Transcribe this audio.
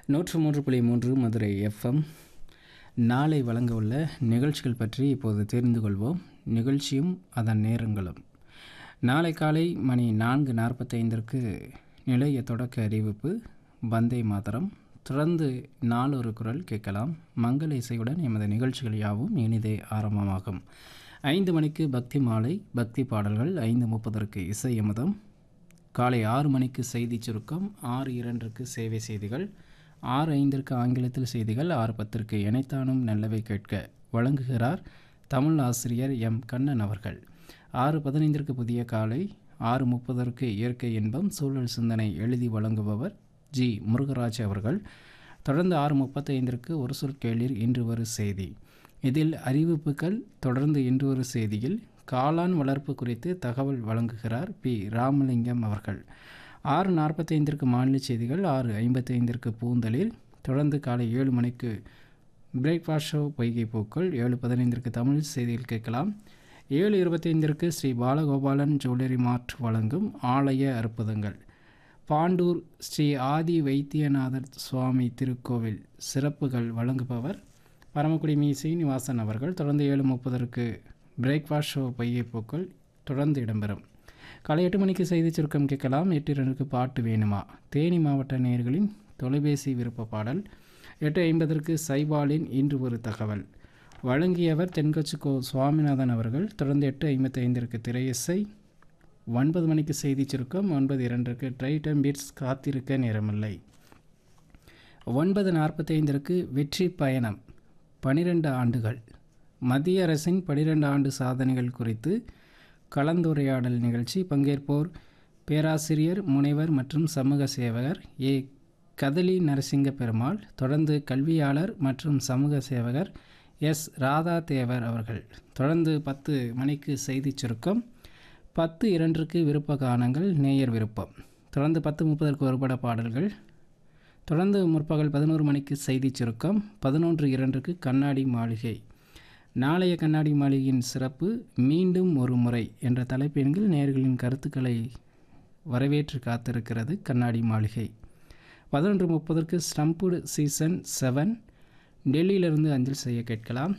நூற்று மூன்று புள்ளி மூன்று மதுரை எஃப்எம் நாளை வழங்க உள்ள நிகழ்ச்சிகள் பற்றி இப்போது தெரிந்து கொள்வோம் நிகழ்ச்சியும் அதன் நேரங்களும் நாளை காலை மணி நான்கு நாற்பத்தைந்திற்கு நிலைய தொடக்க அறிவிப்பு வந்தே மாதரம் தொடர்ந்து நாளொரு குரல் கேட்கலாம் மங்கள இசையுடன் எமது நிகழ்ச்சிகள் யாவும் இனிதே ஆரம்பமாகும் ஐந்து மணிக்கு பக்தி மாலை பக்தி பாடல்கள் ஐந்து முப்பதற்கு இசை அமுதம் காலை ஆறு மணிக்கு செய்தி சுருக்கம் ஆறு இரண்டிற்கு சேவை செய்திகள் ஆறு ஐந்திற்கு ஆங்கிலத்தில் செய்திகள் ஆறு பத்திற்கு இணைத்தானும் நல்லவை கேட்க வழங்குகிறார் தமிழ் ஆசிரியர் எம் கண்ணன் அவர்கள் ஆறு பதினைந்திற்கு புதிய காலை ஆறு முப்பதற்கு இயற்கை இன்பம் சூழல் சிந்தனை எழுதி வழங்குபவர் ஜி முருகராஜ் அவர்கள் தொடர்ந்து ஆறு முப்பத்தைந்திற்கு ஒரு சொல் கேளிர் இன்று ஒரு செய்தி இதில் அறிவிப்புகள் தொடர்ந்து இன்று ஒரு செய்தியில் காளான் வளர்ப்பு குறித்து தகவல் வழங்குகிறார் பி ராமலிங்கம் அவர்கள் ஆறு நாற்பத்தைந்திற்கு மாநில செய்திகள் ஆறு ஐம்பத்தைந்திற்கு பூந்தளிர் தொடர்ந்து காலை ஏழு மணிக்கு பிரேக்ஃபாஸ்ட் ஷோ பொய்கை பூக்கள் ஏழு பதினைந்திற்கு தமிழ் செய்திகள் கேட்கலாம் ஏழு இருபத்தைந்திற்கு ஸ்ரீ பாலகோபாலன் ஜுவல்லரி மார்ட் வழங்கும் ஆலய அற்புதங்கள் பாண்டூர் ஸ்ரீ ஆதி வைத்தியநாதர் சுவாமி திருக்கோவில் சிறப்புகள் வழங்குபவர் பரமக்குடி மீ சீனிவாசன் அவர்கள் தொடர்ந்து ஏழு முப்பதற்கு பிரேக்ஃபாஸ்ட் ஷோ பையப்போக்கள் தொடர்ந்து இடம்பெறும் காலை எட்டு மணிக்கு செய்தி சுருக்கம் கேட்கலாம் எட்டு இரண்டுக்கு பாட்டு வேணுமா தேனி மாவட்ட நேயர்களின் தொலைபேசி விருப்ப பாடல் எட்டு ஐம்பதற்கு சைபாலின் இன்று ஒரு தகவல் வழங்கியவர் தென்கட்சி கோ சுவாமிநாதன் அவர்கள் தொடர்ந்து எட்டு ஐம்பத்தி ஐந்திற்கு திரையிசை ஒன்பது மணிக்கு செய்தி சுருக்கம் ஒன்பது இரண்டுக்கு ட்ரைட்டம் பீட்ஸ் காத்திருக்க நேரமில்லை ஒன்பது நாற்பத்தைந்திற்கு வெற்றி பயணம் பனிரெண்டு ஆண்டுகள் மத்திய அரசின் பனிரெண்டு ஆண்டு சாதனைகள் குறித்து கலந்துரையாடல் நிகழ்ச்சி பங்கேற்போர் பேராசிரியர் முனைவர் மற்றும் சமூக சேவகர் ஏ கதலி நரசிங்க பெருமாள் தொடர்ந்து கல்வியாளர் மற்றும் சமூக சேவகர் எஸ் ராதா தேவர் அவர்கள் தொடர்ந்து பத்து மணிக்கு செய்தி சுருக்கம் பத்து இரண்டுக்கு விருப்ப கானங்கள் நேயர் விருப்பம் தொடர்ந்து பத்து முப்பதற்கு ஒருபட பாடல்கள் தொடர்ந்து முற்பகல் பதினோரு மணிக்கு செய்தி சுருக்கம் பதினொன்று இரண்டுக்கு கண்ணாடி மாளிகை நாளைய கண்ணாடி மாளிகையின் சிறப்பு மீண்டும் ஒரு முறை என்ற தலைப்பின் நேர்களின் கருத்துக்களை வரவேற்று காத்திருக்கிறது கண்ணாடி மாளிகை பதினொன்று முப்பதற்கு ஸ்டம்புடு சீசன் செவன் டெல்லியிலிருந்து அஞ்சல் செய்ய கேட்கலாம்